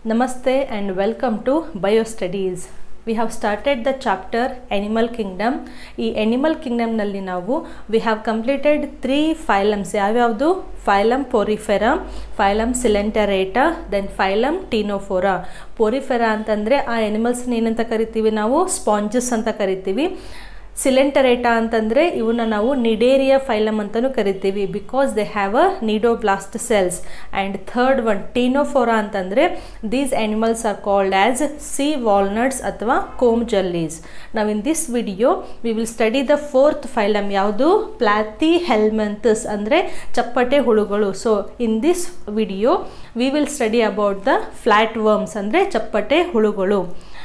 Namaste and welcome to BioStudies. We have started the chapter Animal Kingdom. ಈ Animal Kingdomನಲ್ಲಿ ನಾವು we have completed three phylums ಯಾವ್ಯಾವುದು phylum porifera phylum coelenterata then phylum ctenophora porifera ಅಂತಂದರೆ ಆ ಎನಿಮಲ್ಸ್ನ ಏನಂತ ಕರಿತೀವಿ ನಾವು ಸ್ಪಾಂಜಸ್ ಅಂತ ಕರಿತೀವಿ ಸಿಲೆಂಟರೇಟಾ ಅಂತಂದರೆ ಇವನ್ನ ನಾವು ನಿಡೇರಿಯಾ ಫೈಲಮ್ ಅಂತಲೂ ಕರಿತೀವಿ because they have a cnidoblast cells and third one ctenophora ಅಂತಂದರೆ these animals are called as sea walnuts ಅಥವಾ ಕೋಮ್ ಜಲ್ಲೀಸ್ ನಾವು in this video we will study the fourth phylum ಯಾವುದು platyhelminthes ಅಂದರೆ ಚಪ್ಪಟೆ ಹುಳುಗಳು so in this video we will study about the flat worms ಅಂದರೆ ಚಪ್ಪಟೆ ಹುಳುಗಳು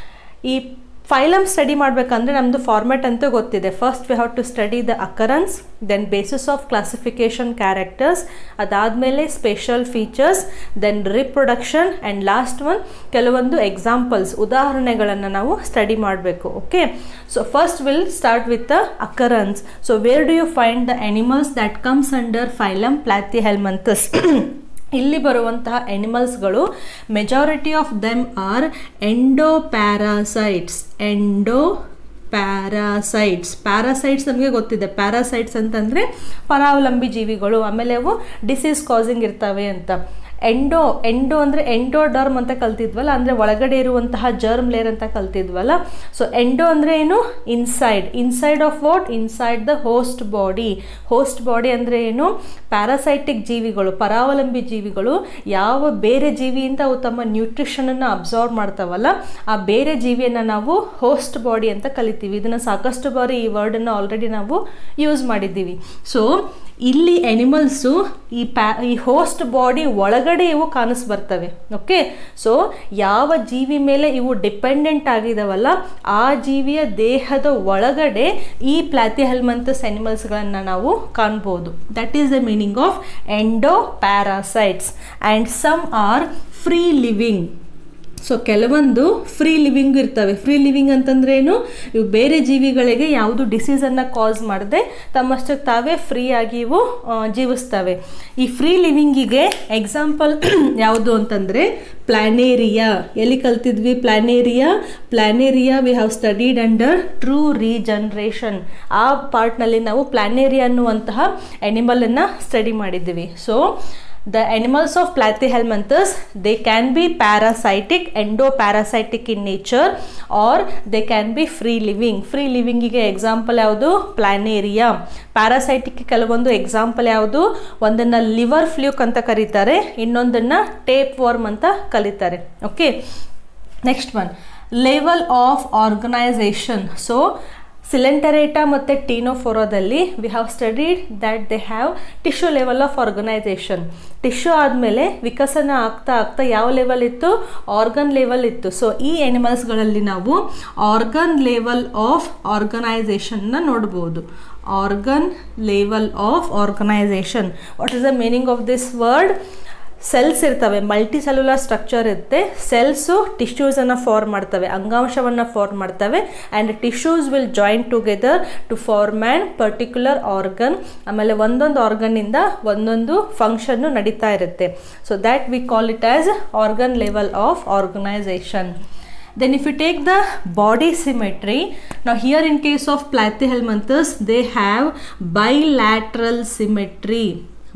ಈ ಫೈಲಮ್ ಸ್ಟಡಿ ಮಾಡಬೇಕಂದ್ರೆ ನಮ್ಮದು ಫಾರ್ಮೆಟ್ ಅಂತೂ ಗೊತ್ತಿದೆ first we have to study the occurrence then basis of classification characters ಅದಾದಮೇಲೆ special features then reproduction and last one ಕೆಲವೊಂದು ಎಕ್ಸಾಂಪಲ್ಸ್ ಉದಾಹರಣೆಗಳನ್ನು ನಾವು ಸ್ಟಡಿ ಮಾಡಬೇಕು okay so first will start with the occurrence so where do you find the animals that comes under phylum platyhelminthes ಇಲ್ಲಿ ಬರುವಂತಹ ಎನಿಮಲ್ಸ್ಗಳು majority of them are endo parasites endo parasites parasites ನಮಗೆ ಗೊತ್ತಿದೆ parasites ಅಂತಂದರೆ ಪರಾವಲಂಬಿ ಜೀವಿಗಳು ಆಮೇಲೆ ಅವು ಡಿಸೀಸ್ ಕಾಸಿಂಗ್ ಇರ್ತವೆ ಅಂತ ಎಂಡೋ ಎಂಡೋ ಅಂದರೆ ಎಂಡೋಡರ್ಮ್ ಅಂತ ಕಲ್ತಿದ್ವಲ್ಲ ಅಂದರೆ ಒಳಗಡೆ ಇರುವಂತಹ ಜರ್ಮ್ ಲೇಯರ್ ಅಂತ ಕಲ್ತಿದ್ವಲ್ಲ ಸೊ ಎಂಡೋ ಅಂದರೆ ಏನು inside inside of what inside the host body host body ಅಂದರೆ ಏನು ಪ್ಯಾರಾಸೈಟಿಕ್ ಜೀವಿಗಳು ಪರಾವಲಂಬಿ ಜೀವಿಗಳು ಯಾವ ಬೇರೆ ಜೀವಿಯಿಂದ ಅವು ತಮ್ಮ ನ್ಯೂಟ್ರಿಷನನ್ನು ಅಬ್ಸಾರ್ವ್ ಮಾಡ್ತಾವಲ್ಲ ಆ ಬೇರೆ ಜೀವಿಯನ್ನು ನಾವು ಹೋಸ್ಟ್ ಬಾಡಿ ಅಂತ ಕಲಿತೀವಿ ಇದನ್ನು ಸಾಕಷ್ಟು ಬಾರಿ ಈ ವರ್ಡನ್ನು ಆಲ್ರೆಡಿ ನಾವು ಯೂಸ್ ಮಾಡಿದ್ದೀವಿ ಸೊ ಇಲ್ಲಿ ಎನಿಮಲ್ಸು ಈ ಪ್ಯಾ ಈ ಹೋಸ್ಟ್ ಬಾಡಿ ಒಳಗಡೆ ಇವು ಕಾಣಿಸ್ ಬರ್ತವೆ ಓಕೆ ಸೊ ಯಾವ ಜೀವಿ ಮೇಲೆ ಇವು ಡಿಪೆಂಡೆಂಟ್ ಆಗಿದಾವಲ್ಲ ಆ ಜೀವಿಯ ದೇಹದ ಒಳಗಡೆ ಈ ಪ್ಲಾತಿ ಹೆಲ್ಮಂತಸ್ ಎನಿಮಲ್ಸ್ಗಳನ್ನು ನಾವು ಕಾಣ್ಬೋದು that is the meaning of endo parasites and some are free living so ಕೆಲವೊಂದು ಫ್ರೀ ಲಿವಿಂಗ್ ಇರ್ತವೆ ಫ್ರೀ ಲಿವಿಂಗ್ ಅಂತಂದ್ರೆ ಏನು ಇವು ಬೇರೆ ಜೀವಿಗಳಿಗೆ ಯಾವುದು ಡಿಸೀಸನ್ನು ಕಾಸ್ ಮಾಡದೆ ತಮ್ಮಷ್ಟಕ್ಕೆ ತಾವೇ ಫ್ರೀ ಆಗಿ ಇವು ಜೀವಿಸ್ತವೆ ಈ ಫ್ರೀ ಲಿವಿಂಗಿಗೆ ಎಕ್ಸಾಂಪಲ್ ಯಾವುದು ಅಂತಂದರೆ ಪ್ಲಾನೇರಿಯಾ ಎಲ್ಲಿ ಕಲ್ತಿದ್ವಿ planaria planaria we have studied under true regeneration ಆ ಪಾರ್ಟ್ನಲ್ಲಿ ನಾವು ಪ್ಲಾನೇರಿಯಾ ಅನ್ನುವಂತಹ ಎನಿಮಲನ್ನು ಸ್ಟಡಿ ಮಾಡಿದ್ದೀವಿ so the animals of platyhelminthus they can be parasitic endoparasitic in nature or they can be free living free living ಗೆ example ಯಾವುದು planaria parasitic ಕೆಲವೊಂದು example ಯಾವುದು ಒಂದನ್ನು ಲಿವರ್ ಫ್ಲೂಕ್ ಅಂತ ಕರೀತಾರೆ ಇನ್ನೊಂದನ್ನು ಟೇಪ್ ವರ್ಮ್ ಅಂತ ಕರೀತಾರೆ okay next one level of organisation so coelenterata ಮತ್ತು ಟೀನೋಫೋರೋದಲ್ಲಿ we have studied that they have tissue level of organisation tissue ಆದಮೇಲೆ ವಿಕಸನ ಆಗ್ತಾ ಆಗ್ತಾ ಯಾವ ಲೆವೆಲ್ ಇತ್ತು ಆರ್ಗನ್ ಲೆವೆಲ್ ಇತ್ತು ಸೊ ಈ ಎನಿಮಲ್ಸ್ಗಳಲ್ಲಿ ನಾವು ಆರ್ಗನ್ ಲೆವೆಲ್ ಆಫ್ ಆರ್ಗನೈಸೇಷನ್ನ ನೋಡ್ಬೋದು organ level of organisation what is the meaning of this word cells ಇರ್ತವೆ ಮಲ್ಟಿ ಸೆಲ್ಯುಲರ್ ಸ್ಟ್ರಕ್ಚರ್ ಇರುತ್ತೆ ಸೆಲ್ಸು ಟಿಶ್ಯೂಸನ್ನು ಫಾರ್ಮ್ ಮಾಡ್ತವೆ ಅಂಗಾಂಶವನ್ನು ಫಾರ್ಮ್ ಮಾಡ್ತವೆ and tissues will join together to form and particular organ ಆಮೇಲೆ ಒಂದೊಂದು ಆರ್ಗನ್ನಿಂದ ಒಂದೊಂದು ಫಂಕ್ಷನ್ನು ನಡೀತಾ ಇರುತ್ತೆ so that we call it as organ level of organisation then if you take the body symmetry now here in case of platyhelminthus they have bilateral symmetry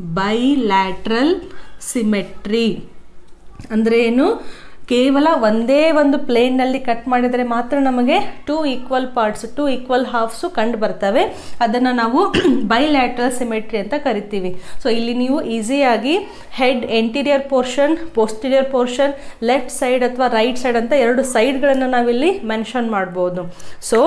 bilateral symmetry ಅಂದರೆ ಏನು ಕೇವಲ ಒಂದೇ ಒಂದು ಪ್ಲೇನ್ನಲ್ಲಿ ಕಟ್ ಮಾಡಿದರೆ ಮಾತ್ರ ನಮಗೆ two equal parts two equal halves ಕಂಡು ಬರ್ತವೆ ಅದನ್ನು ನಾವು ಬೈಲ್ಯಾಟ್ರಲ್ ಸಿಮೆಟ್ರಿ ಅಂತ ಕರಿತೀವಿ ಸೊ ಇಲ್ಲಿ ನೀವು ಈಸಿಯಾಗಿ head anterior portion posterior portion left side ಅಥವಾ ರೈಟ್ ಸೈಡ್ ಅಂತ ಎರಡು ಸೈಡ್ಗಳನ್ನು ನಾವಿಲ್ಲಿ ಮೆನ್ಷನ್ ಮಾಡ್ಬೋದು so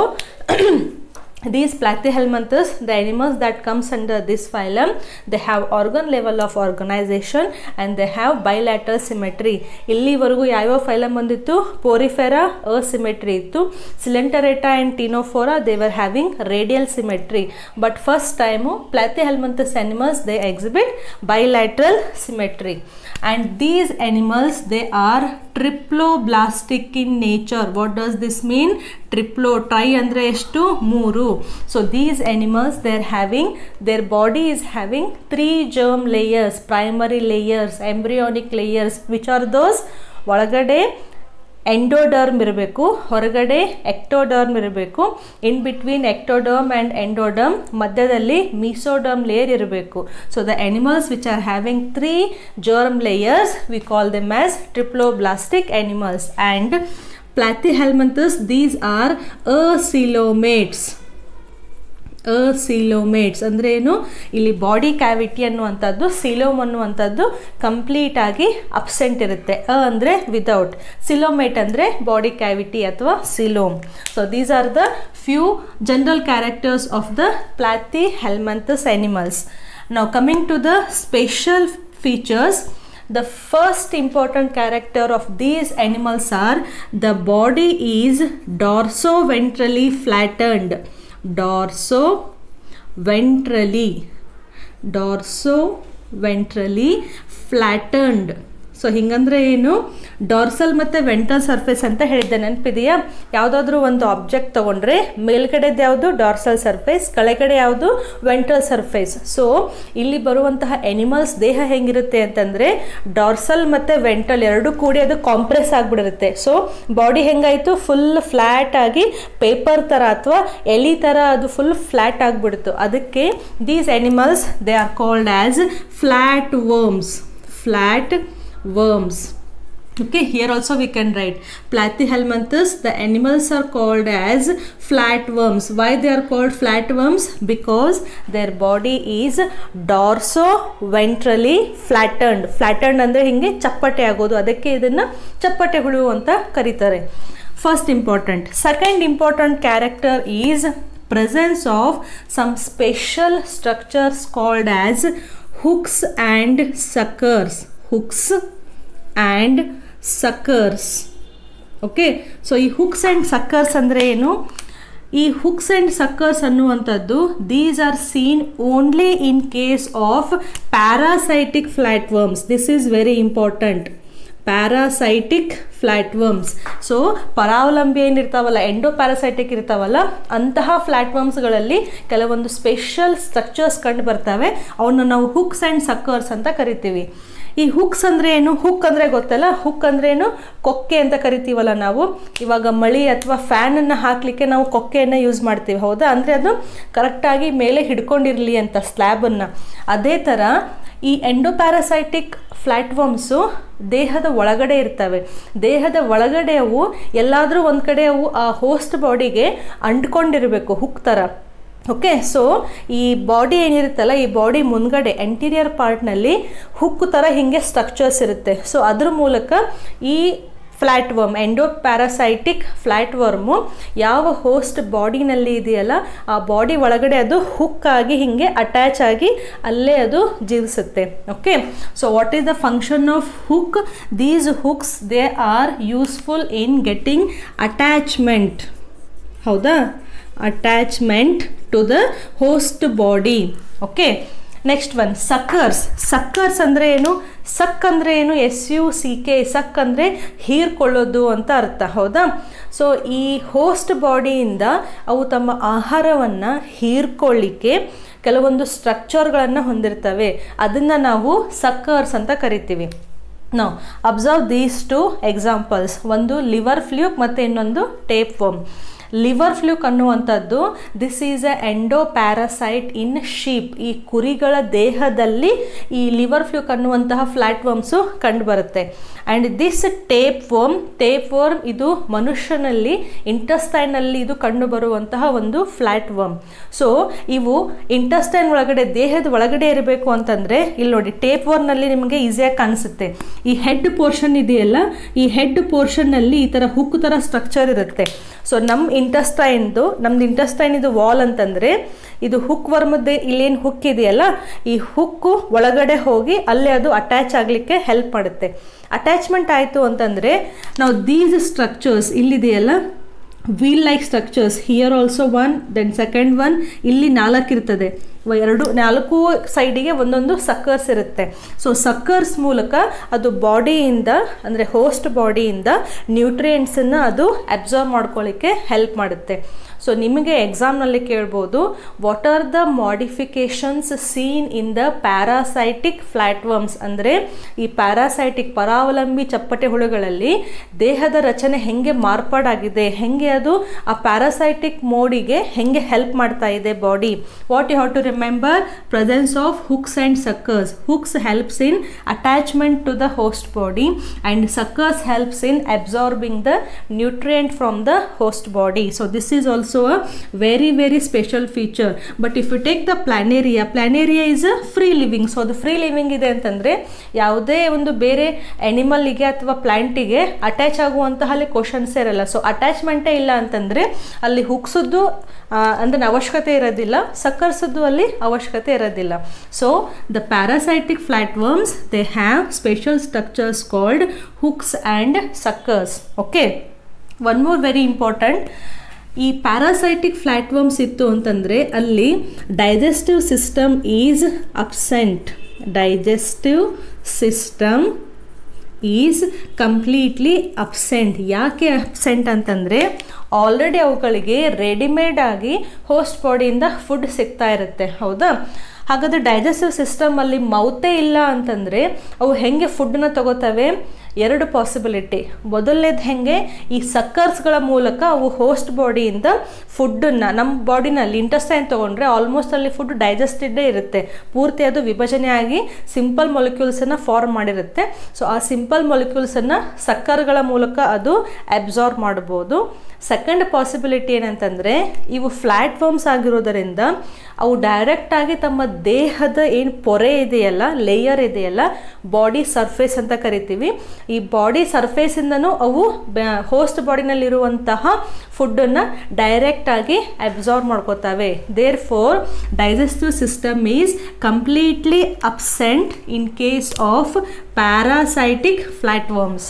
these platyhelminthus the animals that comes under this phylum they have organ level of organization and they have bilateral symmetry ಇಲ್ಲಿವರೆಗೂ ಯಾವ್ಯಾವ phylum ಬಂದಿತ್ತು porifera asymmetry ಇತ್ತು coelenterata and ctenophora they were having radial symmetry but first time platyhelminthes animals they exhibit bilateral symmetry and these animals they are triploblastic in nature what does this mean triplo tri andre ಎಷ್ಟು ಮೂರು so these animals they're having their body is having three germ layers primary layers embryonic layers which are those ಒಳಗಡೆ endoderm ಇರಬೇಕು ಹೊರಗಡೆ ectoderm ಇರಬೇಕು in between ectoderm and endoderm ಮಧ್ಯದಲ್ಲಿ mesoderm layer ಇರಬೇಕು so the animals which are having three germ layers we call them as triploblastic animals and platyhelminthes these are acoelomates acoelomates ಅಂದರೆ ಏನು ಇಲ್ಲಿ body cavity ಅನ್ನುವಂಥದ್ದು ಸಿಲೋಮ್ ಅನ್ನುವಂಥದ್ದು complete ಆಗಿ absent ಇರುತ್ತೆ ಅ ಅಂದರೆ ವಿದೌಟ್ ಸಿಲೋಮೇಟ್ ಅಂದರೆ ಬಾಡಿ ಕ್ಯಾವಿಟಿ ಅಥವಾ coelom so these are the few general characters of the ಪ್ಲಾತಿ ಹೆಲ್ಮಂಥಸ್ ಎನಿಮಲ್ಸ್ ನಾವು coming to the special features the first important character of these animals are the body is dorso-ventrally flattened dorso-ventrally dorso-ventrally flattened so ಹಿಂಗಂದ್ರೆ ಏನು dorsal ಮತ್ತು ವೆಂಟಲ್ surface ಅಂತ ಹೇಳಿದ್ದೆ ನೆನಪಿದೆಯಾ ಯಾವುದಾದ್ರೂ ಒಂದು ಆಬ್ಜೆಕ್ಟ್ ತೊಗೊಂಡ್ರೆ ಮೇಲ್ಗಡೆದು ಯಾವುದು ಡಾರ್ಸಲ್ ಸರ್ಫೇಸ್ ಕೆಳಗಡೆ ಯಾವುದು ವೆಂಟಲ್ ಸರ್ಫೇಸ್ ಸೊ ಇಲ್ಲಿ ಬರುವಂತಹ ಎನಿಮಲ್ಸ್ ದೇಹ ಹೆಂಗಿರುತ್ತೆ ಅಂತಂದರೆ ಡಾರ್ಸಲ್ ಮತ್ತು ವೆಂಟಲ್ ಎರಡೂ ಕೂಡಿ ಅದು ಕಾಂಪ್ರೆಸ್ ಆಗಿಬಿಡಿರುತ್ತೆ ಸೊ ಬಾಡಿ ಹೆಂಗಾಯಿತು ಫುಲ್ ಫ್ಲ್ಯಾಟ್ ಆಗಿ ಪೇಪರ್ ಥರ ಅಥವಾ ಎಲಿ ಥರ ಅದು ಫುಲ್ ಫ್ಲ್ಯಾಟ್ ಆಗಿಬಿಡ್ತು ಅದಕ್ಕೆ these animals they are called as flat worms flat worms okay here also we can write platyhelminthus the animals are called as flat worms why they are called flat worms because their body is dorso ventrally flattened flattened ಅಂದರೆ ಹಿಂಗೆ ಚಪ್ಪಟೆ ಆಗೋದು ಅದಕ್ಕೆ ಇದನ್ನು ಚಪ್ಪಟೆ ಹುಳು ಅಂತ ಕರೀತಾರೆ first important second important character is presence of some special structures called as hooks and suckers hooks and suckers okay so ಈ ಹುಕ್ಸ್ ಆ್ಯಂಡ್ ಸಕ್ಕರ್ಸ್ ಅಂದರೆ ಏನು ಈ ಹುಕ್ಸ್ ಆ್ಯಂಡ್ ಸಕ್ಕರ್ಸ್ ಅನ್ನುವಂಥದ್ದು these are seen only in case of parasitic flat worms this is very important parasitic flat worms so ಪರಾವಲಂಬಿ ಏನಿರ್ತಾವಲ್ಲ endo parasitic ಇರ್ತಾವಲ್ಲ ಅಂತಹ flat ವರ್ಮ್ಸ್ಗಳಲ್ಲಿ ಕೆಲವೊಂದು ಸ್ಪೆಷಲ್ ಸ್ಟ್ರಕ್ಚರ್ಸ್ ಕಂಡು ಬರ್ತವೆ ಅವನ್ನ ನಾವು ಹುಕ್ಸ್ ಆ್ಯಂಡ್ ಸಕ್ಕರ್ಸ್ ಅಂತ ಕರಿತೀವಿ ಈ ಹುಕ್ಸ್ ಅಂದರೆ ಏನು ಹುಕ್ ಅಂದರೆ ಗೊತ್ತಲ್ಲ ಹುಕ್ ಅಂದ್ರೆ ಏನು ಕೊಕ್ಕೆ ಅಂತ ಕರಿತೀವಲ್ಲ ನಾವು ಇವಾಗ ಮಳಿ ಅಥವಾ ಫ್ಯಾನನ್ನು ಹಾಕಲಿಕ್ಕೆ ನಾವು ಕೊಕ್ಕೆಯನ್ನು ಯೂಸ್ ಮಾಡ್ತೀವಿ ಹೌದಾ ಅಂದರೆ ಅದು ಕರೆಕ್ಟಾಗಿ ಮೇಲೆ ಹಿಡ್ಕೊಂಡಿರಲಿ ಅಂತ ಸ್ಲ್ಯಾಬನ್ನು ಅದೇ ಥರ ಈ ಎಂಡೋಪ್ಯಾರಾಸೈಟಿಕ್ ಫ್ಲ್ಯಾಟ್ಫಾರ್ಮ್ಸು ದೇಹದ ಒಳಗಡೆ ಇರ್ತವೆ ದೇಹದ ಒಳಗಡೆ ಅವು ಎಲ್ಲಾದರೂ ಒಂದು ಕಡೆ ಅವು ಆ ಹೋಸ್ಟ್ ಬಾಡಿಗೆ ಅಂಟ್ಕೊಂಡಿರಬೇಕು ಹುಕ್ ಥರ ಓಕೆ ಸೊ ಈ ಬಾಡಿ ಏನಿರುತ್ತಲ್ಲ ಈ ಬಾಡಿ ಮುಂದ್ಗಡೆ ಎಂಟೀರಿಯರ್ ಪಾರ್ಟ್ನಲ್ಲಿ ಹುಕ್ಕು ಥರ ಹೀಗೆ ಸ್ಟ್ರಕ್ಚರ್ಸ್ ಇರುತ್ತೆ ಸೊ ಅದ್ರ ಮೂಲಕ ಈ flat worm endo parasitic flat worm ಯಾವ ಹೋಸ್ಟ್ ಬಾಡಿನಲ್ಲಿ ಇದೆಯಲ್ಲ ಆ ಬಾಡಿ ಒಳಗಡೆ ಅದು ಹುಕ್ ಆಗಿ ಹೀಗೆ ಅಟ್ಯಾಚ್ ಆಗಿ ಅಲ್ಲೇ ಅದು ಜೀವಿಸುತ್ತೆ okay so what is the function of hook these hooks they are useful in getting attachment ಹೌದಾ attachment to the host body okay next one suckers suckers ಅಂದರೆ ಏನು ಸಕ್ ಅಂದರೆ ಏನು S U C K suck ಅಂದರೆ ಹೀರ್ಕೊಳ್ಳೋದು ಅಂತ ಅರ್ಥ ಹೌದಾ ಸೊ ಈ ಹೋಸ್ಟ್ ಬಾಡಿಯಿಂದ ಅವು ತಮ್ಮ ಆಹಾರವನ್ನು ಹೀರ್ಕೊಳ್ಳಿಕ್ಕೆ ಕೆಲವೊಂದು ಸ್ಟ್ರಕ್ಚರ್ಗಳನ್ನು ಹೊಂದಿರ್ತವೆ ಅದನ್ನು ನಾವು ಸಕ್ಕರ್ಸ್ ಅಂತ ಕರಿತೀವಿ ನಾವು ಅಬ್ಸರ್ವ್ ದೀಸ್ ಟು ಎಕ್ಸಾಂಪಲ್ಸ್ ಒಂದು ಲಿವರ್ ಫ್ಲೂಕ್ ಮತ್ತು ಇನ್ನೊಂದು ಟೇಪ್ ವರ್ಮ್ ಲಿವರ್ ಫ್ಲೂಕ್ ಅನ್ನುವಂಥದ್ದು this is a endo parasite in sheep ಈ ಕುರಿಗಳ ದೇಹದಲ್ಲಿ ಈ ಲಿವರ್ ಫ್ಲೂಕ್ ಅನ್ನುವಂತಹ ಫ್ಲ್ಯಾಟ್ ವರ್ಮ್ಸು ಕಂಡುಬರುತ್ತೆ and this tape worm tape worm ಇದು ಮನುಷ್ಯನಲ್ಲಿ ಇಂಟಸ್ಟೈನಲ್ಲಿ ಇದು ಕಂಡುಬರುವಂತಹ ಒಂದು ಫ್ಲ್ಯಾಟ್ ವರ್ಮ್ ಸೊ ಇವು ಇಂಟಸ್ಟೈನ್ ಒಳಗಡೆ ದೇಹದ ಒಳಗಡೆ ಇರಬೇಕು ಅಂತಂದರೆ ಇಲ್ಲಿ ನೋಡಿ ಟೇಪ್ ವರ್ಮ್ನಲ್ಲಿ ನಿಮಗೆ ಈಸಿಯಾಗಿ ಕಾಣಿಸುತ್ತೆ ಈ ಹೆಡ್ ಪೋರ್ಷನ್ ಇದೆಯಲ್ಲ ಈ ಹೆಡ್ ಪೋರ್ಷನ್ನಲ್ಲಿ ಈ ಥರ ಹುಕ್ ಥರ ಸ್ಟ್ರಕ್ಚರ್ ಇರುತ್ತೆ ಸೊ ನಮ್ಮ ಇಂಟಸ್ಟೈನ್ದು ನಮ್ದು ಇಂಟಸ್ಟೈನ್ ಇದು ವಾಲ್ ಅಂತಂದರೆ ಇದು ಹುಕ್ ವರ್ಮದ್ದೇ ಇಲ್ಲೇನು ಹುಕ್ ಇದೆಯಲ್ಲ ಈ ಹುಕ್ಕು ಒಳಗಡೆ ಹೋಗಿ ಅಲ್ಲೇ ಅದು ಅಟ್ಯಾಚ್ ಆಗಲಿಕ್ಕೆ ಹೆಲ್ಪ್ ಮಾಡುತ್ತೆ ಅಟ್ಯಾಚ್ಮೆಂಟ್ ಆಯಿತು ಅಂತಂದರೆ ನಾವು ದೀಸ್ ಸ್ಟ್ರಕ್ಚರ್ಸ್ ಇಲ್ಲಿದೆಯಲ್ಲ wheel like structures here also one then second one ಇಲ್ಲಿ ನಾಲ್ಕು ಇರ್ತದೆ ಎರಡು ನಾಲ್ಕು ಸೈಡಿಗೆ ಒಂದೊಂದು ಸಕ್ಕರ್ಸ್ ಇರುತ್ತೆ ಸೊ ಸಕ್ಕರ್ಸ್ ಮೂಲಕ ಅದು ಬಾಡಿಯಿಂದ ಅಂದರೆ ಹೋಸ್ಟ್ ಬಾಡಿಯಿಂದ ನ್ಯೂಟ್ರಿಯೆಂಟ್ಸನ್ನು ಅದು ಅಬ್ಸರ್ವ್ ಮಾಡ್ಕೊಳ್ಳಿಕ್ಕೆ ಹೆಲ್ಪ್ ಮಾಡುತ್ತೆ ಸೊ ನಿಮಗೆ ಎಕ್ಸಾಮ್ನಲ್ಲಿ ಕೇಳ್ಬೋದು what are the modifications seen in the parasitic flatworms ಅಂದರೆ ಈ ಪ್ಯಾರಾಸೈಟಿಕ್ ಪರಾವಲಂಬಿ ಚಪ್ಪಟೆ ಹುಳುಗಳಲ್ಲಿ ದೇಹದ ರಚನೆ ಹೆಂಗೆ ಮಾರ್ಪಾಡಾಗಿದೆ ಹೆಂಗೆ ಅದು ಆ ಪ್ಯಾರಾಸೈಟಿಕ್ ಮೋಡಿಗೆ ಹೆಂಗೆ ಹೆಲ್ಪ್ ಮಾಡ್ತಾ ಇದೆ body what you have to remember presence of hooks and suckers hooks helps in attachment to the host body and suckers helps in absorbing the nutrient from the host body so this is also a very very special feature but if you take the planaria planaria is a free living so ಅದು free living ಇದೆ ಅಂತಂದರೆ ಯಾವುದೇ ಒಂದು ಬೇರೆ ಅನಿಮಲ್ಗೆ ಅಥವಾ ಪ್ಲ್ಯಾಂಟಿಗೆ attach ಆಗುವಂತಹ ಅಲ್ಲಿ ಕ್ವಶನ್ಸೇ ಇರಲ್ಲ ಸೊ ಅಟ್ಯಾಚ್ಮೆಂಟೇ ಇಲ್ಲ ಅಂತಂದರೆ ಅಲ್ಲಿ ಹುಕ್ಸದ್ದು ಅಂದರೆ ಅವಶ್ಯಕತೆ ಇರೋದಿಲ್ಲ ಸಕ್ಕರ್ಸದ್ದು ಅಲ್ಲಿ ಅವಶ್ಯಕತೆ ಇರೋದಿಲ್ಲ so the parasitic flatworms they have special structures called hooks and suckers okay one more very important ಈ ಪ್ಯಾರಾಸೈಟಿಕ್ ಫ್ಲಾಟ್ವರ್ಮ್ಸ್ ಇತ್ತು ಅಂತಂದರೆ ಅಲ್ಲಿ digestive system is absent digestive system is completely absent ಯಾಕೆ ಅಬ್ಸೆಂಟ್ ಅಂತಂದರೆ ಆಲ್ರೆಡಿ ಅವುಗಳಿಗೆ ರೆಡಿಮೇಡ್ ಆಗಿ host ಬಾಡಿಯಿಂದ food ಸಿಗ್ತಾ ಇರುತ್ತೆ ಹೌದಾ ಹಾಗಾದರೆ ಡೈಜೆಸ್ಟಿವ್ ಸಿಸ್ಟಮಲ್ಲಿ ಮೌತೇ ಇಲ್ಲ ಅಂತಂದರೆ ಅವು ಹೆಂಗೆ ಫುಡ್ಡನ್ನ ತಗೋತವೆ ಎರಡು ಪಾಸಿಬಿಲಿಟಿ ಮೊದಲನೇದು ಹೆಂಗೆ ಈ ಸಕ್ಕರ್ಸ್ಗಳ ಮೂಲಕ ಅವು ಹೋಸ್ಟ್ ಬಾಡಿಯಿಂದ ಫುಡ್ಡನ್ನು ನಮ್ಮ ಬಾಡಿನಲ್ಲಿ ಇಂಟೆಸ್ಟೈನ್ ತೊಗೊಂಡ್ರೆ ಆಲ್ಮೋಸ್ಟ್ ಅಲ್ಲಿ ಫುಡ್ ಡೈಜೆಸ್ಟೆಡೇ ಇರುತ್ತೆ ಪೂರ್ತಿ ಅದು ವಿಭಜನೆ ಆಗಿ ಸಿಂಪಲ್ ಮೊಲಿಕ್ಯೂಲ್ಸನ್ನು ಫಾರ್ಮ್ ಮಾಡಿರುತ್ತೆ ಸೊ ಆ ಸಿಂಪಲ್ ಮೊಲಿಕ್ಯೂಲ್ಸನ್ನು ಸಕ್ಕರ್ಗಳ ಮೂಲಕ ಅದು ಅಬ್ಸಾರ್ಬ್ ಮಾಡ್ಬೋದು ಸೆಕೆಂಡ್ ಪಾಸಿಬಿಲಿಟಿ ಏನಂತಂದರೆ ಇವು ಫ್ಲ್ಯಾಟ್ ವರ್ಮ್ಸ್ ಆಗಿರೋದರಿಂದ ಅವು ಡೈರೆಕ್ಟಾಗಿ ತಮ್ಮ ದೇಹದ ಏನು ಪೊರೆ ಇದೆಯಲ್ಲ ಲೇಯರ್ ಇದೆಯಲ್ಲ ಬಾಡಿ ಸರ್ಫೇಸ್ ಅಂತ ಕರಿತೀವಿ ಈ ಬಾಡಿ ಸರ್ಫೇಸಿಂದನೂ ಅವು ಹೋಸ್ಟ್ ಬಾಡಿನಲ್ಲಿರುವಂತಹ ಫುಡ್ಡನ್ನು ಡೈರೆಕ್ಟಾಗಿ ಅಬ್ಸಾರ್ಬ್ ಮಾಡ್ಕೋತವೆ therefore digestive system is completely absent in case of parasitic flat worms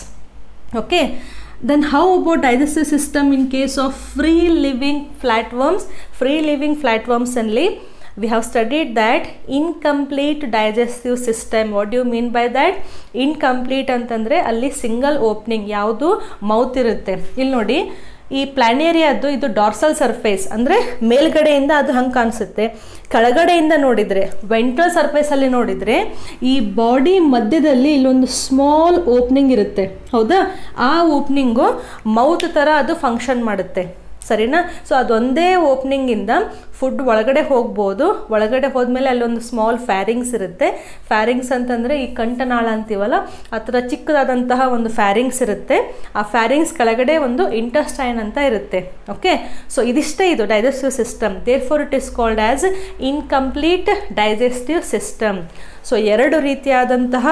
okay then how about digestive system in case of free living flatworms free living flatworms only we have studied that incomplete digestive system what do you mean by that incomplete ಅಂತಂದರೆ ಅಲ್ಲಿ single opening ಯಾವುದು mouth ಇರುತ್ತೆ ಇಲ್ಲಿ ನೋಡಿ ಈ ಪ್ಲಾನೇರಿಯಾದ್ದು ಇದು dorsal surface ಅಂದರೆ ಮೇಲ್ಗಡೆಯಿಂದ ಅದು ಹಂಗೆ ಕಾಣಿಸುತ್ತೆ ಕೆಳಗಡೆಯಿಂದ ನೋಡಿದರೆ ವೆಂಟ್ರಲ್ ಸರ್ಫೇಸಲ್ಲಿ ನೋಡಿದರೆ ಈ ಬಾಡಿ ಮಧ್ಯದಲ್ಲಿ ಇಲ್ಲೊಂದು ಸ್ಮಾಲ್ ಓಪನಿಂಗ್ ಇರುತ್ತೆ ಹೌದಾ ಆ ಓಪನಿಂಗು ಮೌತ್ ಥರ ಅದು ಫಂಕ್ಷನ್ ಮಾಡುತ್ತೆ ಸರಿನಾ ಸೊ ಅದೊಂದೇ ಓಪನಿಂಗಿಂದ ಫುಡ್ ಒಳಗಡೆ ಹೋಗ್ಬೋದು ಒಳಗಡೆ ಹೋದ್ಮೇಲೆ ಅಲ್ಲೊಂದು ಸ್ಮಾಲ್ ಫ್ಯಾರಿಂಗ್ಸ್ ಇರುತ್ತೆ ಫ್ಯಾರಿಂಗ್ಸ್ ಅಂತಂದರೆ ಈ ಕಂಠನಾಳ ಅಂತೀವಲ್ಲ ಆ ಥರ ಚಿಕ್ಕದಾದಂತಹ ಒಂದು ಫ್ಯಾರಿಂಗ್ಸ್ ಇರುತ್ತೆ ಆ ಫ್ಯಾರಿಂಗ್ಸ್ ಕೆಳಗಡೆ ಒಂದು ಇಂಟೆಸ್ಟೈನ್ ಅಂತ ಇರುತ್ತೆ ಓಕೆ ಸೊ ಇದಿಷ್ಟೇ ಇದು digestive system therefore it is called as incomplete digestive system so ಎರಡು ರೀತಿಯಾದಂತಹ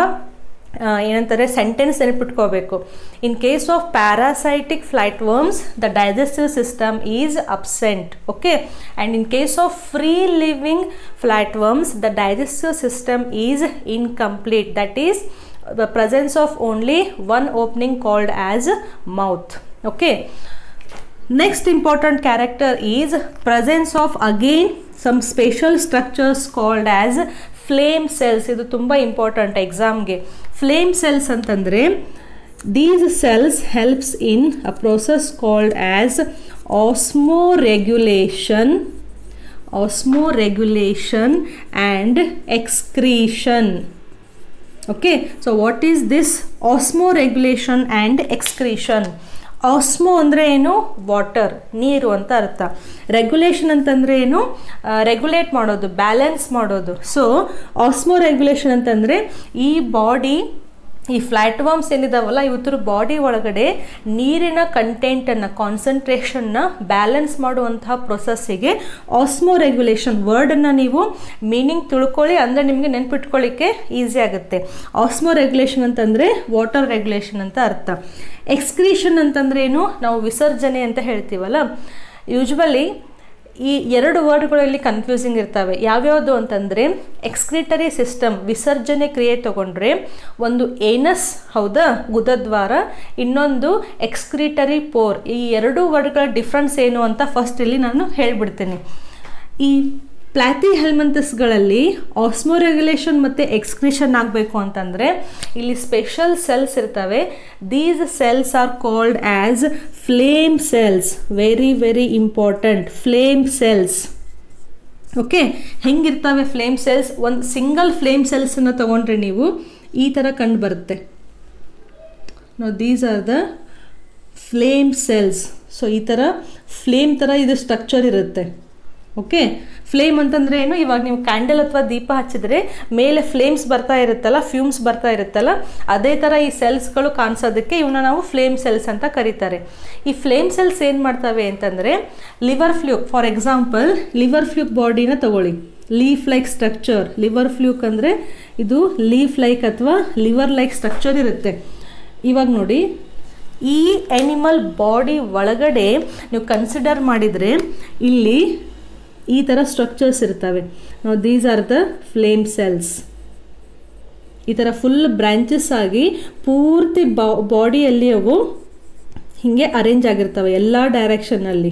ಏನಂತಾರೆ ಸೆಂಟೆನ್ಸ್ ನೆನಪಿಟ್ಕೋಬೇಕು in case of parasitic flat worms the digestive system is absent okay and in case of free living flat worms the digestive system is incomplete that is the presence of only one opening called as mouth okay next important character is presence of again some special structures called as flame cells ಇದು ತುಂಬ important ಎಕ್ಸಾಮ್ಗೆ flame cells ಅಂತಂದರೆ these cells helps in a process called as osmoregulation osmoregulation and excretion okay so what is this osmoregulation and excretion osmo ಅಂದರೆ ಏನು water ನೀರು ಅಂತ ಅರ್ಥ regulation ಅಂತಂದರೆ ಏನು ರೆಗ್ಯುಲೇಟ್ ಮಾಡೋದು ಬ್ಯಾಲೆನ್ಸ್ ಮಾಡೋದು ಸೊ ಆಸ್ಮೋ ರೆಗ್ಯುಲೇಷನ್ ಅಂತಂದರೆ ಈ ಬಾಡಿ ಈ ಫ್ಲ್ಯಾಟ್ವಾರ್ಮ್ಸ್ ಏನಿದಾವಲ್ಲ ಇವತ್ತರ ಬಾಡಿ ಒಳಗಡೆ ನೀರಿನ ಕಂಟೆಂಟನ್ನು ಕಾನ್ಸಂಟ್ರೇಷನ್ನ ಬ್ಯಾಲೆನ್ಸ್ ಮಾಡುವಂತಹ ಪ್ರೊಸೆಸ್ಸಿಗೆ ಆಸ್ಮೋ ರೆಗ್ಯುಲೇಷನ್ ವರ್ಡನ್ನು ನೀವು ಮೀನಿಂಗ್ ತಿಳ್ಕೊಳ್ಳಿ ಅಂದರೆ ನಿಮಗೆ ನೆನ್ಪಿಟ್ಕೊಳ್ಳಿಕ್ಕೆ ಈಸಿ ಆಗುತ್ತೆ ಆಸ್ಮೋ ರೆಗ್ಯುಲೇಷನ್ ಅಂತಂದರೆ ವಾಟರ್ ರೆಗ್ಯುಲೇಷನ್ ಅಂತ ಅರ್ಥ ಎಕ್ಸ್ಕ್ರೀಷನ್ ಅಂತಂದ್ರೆ ಏನು ನಾವು ವಿಸರ್ಜನೆ ಅಂತ ಹೇಳ್ತೀವಲ್ಲ ಯೂಶ್ವಲಿ ಈ ಎರಡು ವರ್ಡ್ಗಳಲ್ಲಿ ಕನ್ಫ್ಯೂಸಿಂಗ್ ಇರ್ತವೆ ಯಾವ್ಯಾವುದು ಅಂತಂದರೆ ಎಕ್ಸ್ಕ್ರಿಟರಿ ಸಿಸ್ಟಮ್ ವಿಸರ್ಜನೆ ಕ್ರಿಯೆ ತಗೊಂಡ್ರೆ ಒಂದು ಏನಸ್ ಹೌದಾ ಗುದದ್ವಾರ ಇನ್ನೊಂದು ಎಕ್ಸ್ಕ್ರಿಟರಿ ಪೋರ್ ಈ ಎರಡು ವರ್ಡ್ಗಳ ಡಿಫ್ರೆನ್ಸ್ ಏನು ಅಂತ ಫಸ್ಟ್ ಇಲ್ಲಿ ನಾನು ಹೇಳ್ಬಿಡ್ತೀನಿ ಈ ಪ್ಲಾತಿ ಹೆಲ್ಮಂತಸ್ಗಳಲ್ಲಿ ಆಸ್ಮೋರೆಗ್ಯುಲೇಷನ್ ಮತ್ತು ಎಕ್ಸ್ಕ್ರಿಷನ್ ಆಗಬೇಕು ಅಂತಂದರೆ ಇಲ್ಲಿ ಸ್ಪೆಷಲ್ ಸೆಲ್ಸ್ ಇರ್ತವೆ these cells are called as flame cells very very important flame cells okay ಹೆಂಗಿರ್ತವೆ ಫ್ಲೇಮ್ ಸೆಲ್ಸ್ ಒಂದು ಸಿಂಗಲ್ ಫ್ಲೇಮ್ ಸೆಲ್ಸನ್ನು ತೊಗೊಂಡ್ರೆ ನೀವು ಈ ಥರ ಕಂಡು ಬರುತ್ತೆ no these are the flame cells so ಈ ಥರ ಫ್ಲೇಮ್ ಥರ ಇದು ಸ್ಟ್ರಕ್ಚರ್ ಇರುತ್ತೆ ಓಕೆ ಫ್ಲೇಮ್ ಅಂತಂದ್ರೆ ಏನು ಇವಾಗ ನೀವು ಕ್ಯಾಂಡಲ್ ಅಥವಾ ದೀಪ ಹಚ್ಚಿದ್ರೆ ಮೇಲೆ ಫ್ಲೇಮ್ಸ್ ಬರ್ತಾ ಇರುತ್ತಲ್ಲ ಫ್ಯೂಮ್ಸ್ ಬರ್ತಾ ಇರುತ್ತಲ್ಲ ಅದೇ ಥರ ಈ ಸೆಲ್ಸ್ಗಳು ಕಾಣಿಸೋದಕ್ಕೆ ಇವನ್ನ ನಾವು ಫ್ಲೇಮ್ ಸೆಲ್ಸ್ ಅಂತ ಕರೀತಾರೆ ಈ ಫ್ಲೇಮ್ ಸೆಲ್ಸ್ ಏನು ಮಾಡ್ತವೆ ಅಂತಂದರೆ liver fluke for example liver fluke ಬಾಡಿನ ತಗೊಳ್ಳಿ leaf like structure liver fluke ಅಂದರೆ ಇದು ಲೀಫ್ ಲೈಕ್ ಅಥವಾ ಲಿವರ್ ಲೈಕ್ ಸ್ಟ್ರಕ್ಚರ್ ಇರುತ್ತೆ ಇವಾಗ ನೋಡಿ ಈ ಎನಿಮಲ್ ಬಾಡಿ ಒಳಗಡೆ ನೀವು ಕನ್ಸಿಡರ್ ಮಾಡಿದರೆ ಇಲ್ಲಿ ಈ ಥರ ಸ್ಟ್ರಕ್ಚರ್ಸ್ ಇರ್ತವೆ ನಾವು these are the flame cells ಈ ಥರ ಫುಲ್ ಬ್ರ್ಯಾಂಚಸ್ ಆಗಿ ಪೂರ್ತಿ ಬಾಡಿಯಲ್ಲಿ ಅವು ಹೀಗೆ ಅರೇಂಜ್ ಆಗಿರ್ತವೆ ಎಲ್ಲ ಡೈರೆಕ್ಷನಲ್ಲಿ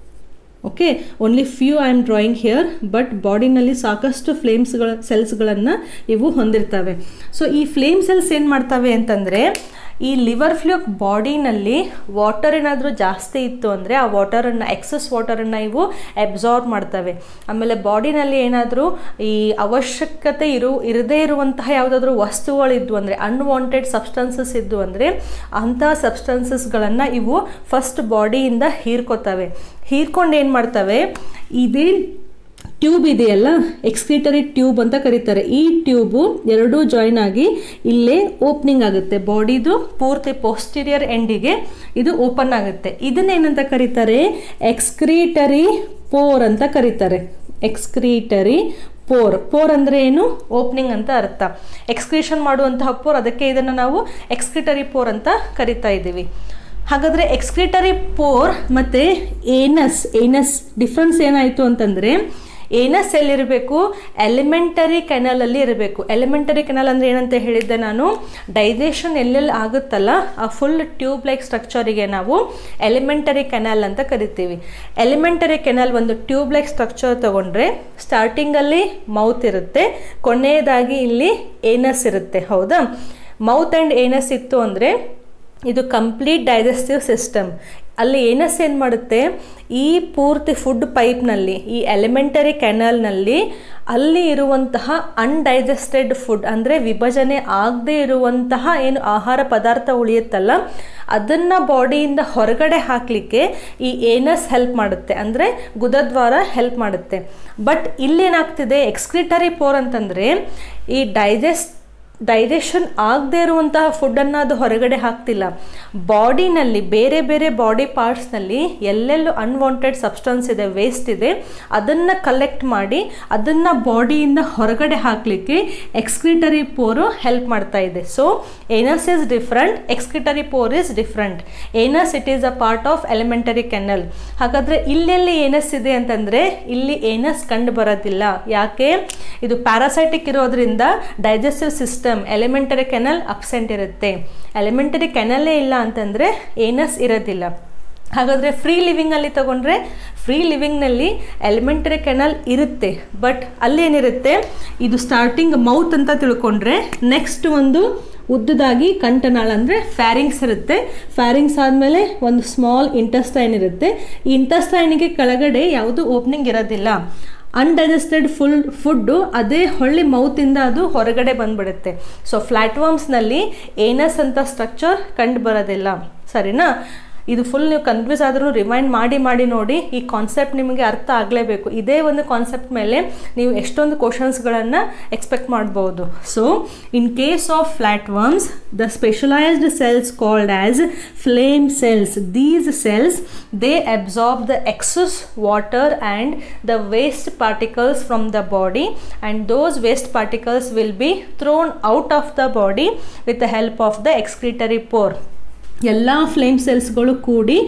okay only few I am drawing here but ಬಾಡಿನಲ್ಲಿ ಸಾಕಷ್ಟು ಫ್ಲೇಮ್ಸ್ಗಳ ಸೆಲ್ಸ್ಗಳನ್ನು ಇವು ಹೊಂದಿರ್ತವೆ ಸೊ ಈ ಫ್ಲೇಮ್ ಸೆಲ್ಸ್ ಏನು ಮಾಡ್ತವೆ ಅಂತಂದರೆ ಈ ಲಿವರ್ ಫ್ಲೂಕ್ ಬಾಡಿನಲ್ಲಿ ವಾಟರ್ ಏನಾದರೂ ಜಾಸ್ತಿ ಇತ್ತು ಅಂದರೆ ಆ ವಾಟರನ್ನು ಎಕ್ಸಸ್ ವಾಟರನ್ನು ಇವು ಅಬ್ಸಾರ್ಬ್ ಮಾಡ್ತವೆ ಆಮೇಲೆ ಬಾಡಿನಲ್ಲಿ ಏನಾದರೂ ಈ ಅವಶ್ಯಕತೆ ಇರು ಇರದೇ ಇರುವಂತಹ ಯಾವುದಾದ್ರೂ ವಸ್ತುಗಳಿದ್ವು ಅಂದರೆ ಅನ್ವಾಂಟೆಡ್ ಸಬ್ಸ್ಟೆನ್ಸಸ್ ಇದ್ದು ಅಂದರೆ ಅಂತಹ ಸಬ್ಸ್ಟೆನ್ಸಸ್ಗಳನ್ನು ಇವು ಫಸ್ಟ್ ಬಾಡಿಯಿಂದ ಹೀರ್ಕೋತವೆ ಹೀರ್ಕೊಂಡು ಏನು ಮಾಡ್ತವೆ ಇದೇ ಟ್ಯೂಬ್ ಇದೆಯಲ್ಲ ಎಕ್ಸ್ಕ್ರೀಟರಿ ಟ್ಯೂಬ್ ಅಂತ ಕರೀತಾರೆ ಈ ಟ್ಯೂಬು ಎರಡೂ ಜಾಯಿನ್ ಆಗಿ ಇಲ್ಲೇ ಓಪನಿಂಗ್ ಆಗುತ್ತೆ ಬಾಡಿದು ಪೂರ್ತಿ ಪೋಸ್ಟೀರಿಯರ್ ಎಂಡಿಗೆ ಇದು ಓಪನ್ ಆಗುತ್ತೆ ಇದನ್ನೇನಂತ ಕರೀತಾರೆ ಎಕ್ಸ್ಕ್ರೀಟರಿ ಪೋರ್ ಅಂತ ಕರೀತಾರೆ ಎಕ್ಸ್ಕ್ರೀಟರಿ ಪೋರ್ ಪೋರ್ ಅಂದರೆ ಏನು ಓಪನಿಂಗ್ ಅಂತ ಅರ್ಥ ಎಕ್ಸ್ಕ್ರೀಷನ್ ಮಾಡುವಂತಹ ಪೋರ್ ಅದಕ್ಕೆ ಇದನ್ನು ನಾವು ಎಕ್ಸ್ಕ್ರಿಟರಿ ಪೋರ್ ಅಂತ ಕರಿತಾ ಇದ್ದೀವಿ ಹಾಗಾದರೆ ಎಕ್ಸ್ಕ್ರಿಟರಿ ಪೋರ್ ಮತ್ತು ಏನಸ್ ಏನಸ್ ಡಿಫ್ರೆನ್ಸ್ ಏನಾಯಿತು ಅಂತಂದರೆ ಏನಸ್ ಎಲ್ಲಿರಬೇಕು ಎಲಿಮೆಂಟರಿ ಕೆನಲಲ್ಲಿ ಇರಬೇಕು ಎಲಿಮೆಂಟರಿ ಕೆನಲ್ ಅಂದರೆ ಏನಂತ ಹೇಳಿದ್ದೆ ನಾನು ಡೈಜೆಷನ್ ಎಲ್ಲೆಲ್ಲಿ ಆಗುತ್ತಲ್ಲ ಆ ಫುಲ್ ಟ್ಯೂಬ್ ಲೈಕ್ ಸ್ಟ್ರಕ್ಚರಿಗೆ ನಾವು ಎಲಿಮೆಂಟರಿ ಕೆನಲ್ ಅಂತ ಕರಿತೀವಿ ಎಲಿಮೆಂಟರಿ ಕೆನಲ್ ಒಂದು ಟ್ಯೂಬ್ ಲೈಕ್ ಸ್ಟ್ರಕ್ಚರ್ ತೊಗೊಂಡ್ರೆ ಸ್ಟಾರ್ಟಿಂಗಲ್ಲಿ ಮೌತ್ ಇರುತ್ತೆ ಕೊನೆಯದಾಗಿ ಇಲ್ಲಿ ಏನಸ್ ಇರುತ್ತೆ ಹೌದಾ ಮೌತ್ ಆ್ಯಂಡ್ ಏನಸ್ ಇತ್ತು ಅಂದರೆ ಇದು ಕಂಪ್ಲೀಟ್ ಡೈಜೆಸ್ಟಿವ್ ಸಿಸ್ಟಮ್ ಅಲ್ಲಿ ಏನಸ್ ಏನು ಮಾಡುತ್ತೆ ಈ ಪೂರ್ತಿ ಫುಡ್ ಪೈಪ್ನಲ್ಲಿ ಈ ಎಲಿಮೆಂಟರಿ ಕೆನಲ್ನಲ್ಲಿ ಅಲ್ಲಿ ಇರುವಂತಹ ಅನ್ಡೈಜೆಸ್ಟೆಡ್ ಫುಡ್ ಅಂದರೆ ವಿಭಜನೆ ಆಗದೇ ಇರುವಂತಹ ಏನು ಆಹಾರ ಪದಾರ್ಥ ಉಳಿಯುತ್ತಲ್ಲ ಅದನ್ನು ಬಾಡಿಯಿಂದ ಹೊರಗಡೆ ಹಾಕಲಿಕ್ಕೆ ಈ ಏನಸ್ ಹೆಲ್ಪ್ ಮಾಡುತ್ತೆ ಅಂದರೆ ಗುದದ್ವಾರ ಹೆಲ್ಪ್ ಮಾಡುತ್ತೆ ಬಟ್ ಇಲ್ಲೇನಾಗ್ತಿದೆ ಎಕ್ಸ್ಕ್ರಿಟರಿ ಪೋರ್ ಅಂತಂದರೆ ಈ ಡೈಜೆಸ್ಟ್ ಡೈಜೆಷನ್ ಆಗದೇ ಇರುವಂತಹ ಫುಡ್ಡನ್ನು ಅದು ಹೊರಗಡೆ ಹಾಕ್ತಿಲ್ಲ ಬಾಡಿನಲ್ಲಿ ಬೇರೆ ಬೇರೆ ಬಾಡಿ ಪಾರ್ಟ್ಸ್ನಲ್ಲಿ ಎಲ್ಲೆಲ್ಲೂ ಅನ್ವಾಂಟೆಡ್ ಸಬ್ಸ್ಟೆನ್ಸ್ ಇದೆ ವೇಸ್ಟ್ ಇದೆ ಅದನ್ನು ಕಲೆಕ್ಟ್ ಮಾಡಿ ಅದನ್ನು ಬಾಡಿಯಿಂದ ಹೊರಗಡೆ ಹಾಕಲಿಕ್ಕೆ ಎಕ್ಸ್ಕ್ರಿಟರಿ ಪೋರು ಹೆಲ್ಪ್ ಮಾಡ್ತಾ ಇದೆ so anus is different excretory pore is different anus it is a part of alimentary canal ಹಾಗಾದರೆ ಇಲ್ಲೆಲ್ಲಿ ಏನಸ್ ಇದೆ ಅಂತಂದರೆ ಇಲ್ಲಿ ಏನಸ್ ಕಂಡು ಬರೋದಿಲ್ಲ ಯಾಕೆ ಇದು ಪ್ಯಾರಾಸೈಟಿಕ್ ಇರೋದ್ರಿಂದ digestive system alimentary canal absent ಇರುತ್ತೆ ಎಲಿಮೆಂಟರಿ ಕೆನಲ್ಲೇ ಇಲ್ಲ ಅಂತಂದರೆ ಏನಸ್ ಇರೋದಿಲ್ಲ ಹಾಗಾದರೆ ಫ್ರೀ ಲಿವಿಂಗಲ್ಲಿ ತಗೊಂಡ್ರೆ ಫ್ರೀ ಲಿವಿಂಗ್ನಲ್ಲಿ ಎಲಿಮೆಂಟರಿ ಕೆನಲ್ ಇರುತ್ತೆ ಬಟ್ ಅಲ್ಲೇನಿರುತ್ತೆ ಇದು ಸ್ಟಾರ್ಟಿಂಗ್ ಮೌತ್ ಅಂತ ತಿಳ್ಕೊಂಡ್ರೆ ನೆಕ್ಸ್ಟ್ ಒಂದು ಉದ್ದದಾಗಿ ಕಂಠನಾಳ ಅಂದರೆ ಫ್ಯಾರಿಂಗ್ಸ್ ಇರುತ್ತೆ ಫ್ಯಾರಿಂಗ್ಸ್ ಆದಮೇಲೆ ಒಂದು ಸ್ಮಾಲ್ ಇಂಟೆಸ್ಟೈನ್ ಇರುತ್ತೆ ಈ ಇಂಟೆಸ್ಟೈನಿಗೆ ಕೆಳಗಡೆ ಯಾವುದು ಓಪನಿಂಗ್ ಇರೋದಿಲ್ಲ ಅನ್ಡೈಜೆಸ್ಟೆಡ್ ಫುಲ್ ಫುಡ್ಡು ಅದೇ ಹೊಳ್ಳಿ ಮೌತಿಂದ ಅದು ಹೊರಗಡೆ ಬಂದ್ಬಿಡುತ್ತೆ ಸೊ ಫ್ಲ್ಯಾಟ್ವಾರ್ಮ್ಸ್ನಲ್ಲಿ ಏನಸ್ ಅಂತ ಸ್ಟ್ರಕ್ಚರ್ ಕಂಡು ಬರೋದಿಲ್ಲ ಸರಿನಾ ಇದು ಫುಲ್ ನೀವು ಕನ್ಫ್ಯೂಸ್ ಆದ್ರೂ ರಿಮೈಂಡ್ ಮಾಡಿ ಮಾಡಿ ನೋಡಿ ಈ ಕಾನ್ಸೆಪ್ಟ್ ನಿಮಗೆ ಅರ್ಥ ಆಗಲೇಬೇಕು ಇದೇ ಒಂದು ಕಾನ್ಸೆಪ್ಟ್ ಮೇಲೆ ನೀವು ಎಷ್ಟೊಂದು ಕ್ವಶನ್ಸ್ಗಳನ್ನು ಎಕ್ಸ್ಪೆಕ್ಟ್ ಮಾಡ್ಬೋದು so in case of flat worms the specialised cells called as flame cells these cells they absorb the excess water and the waste particles from the body and those waste particles will be thrown out of the body with the help of the excretory pore ಎಲ್ಲ flame ಸೆಲ್ಸ್ಗಳು ಕೂಡಿ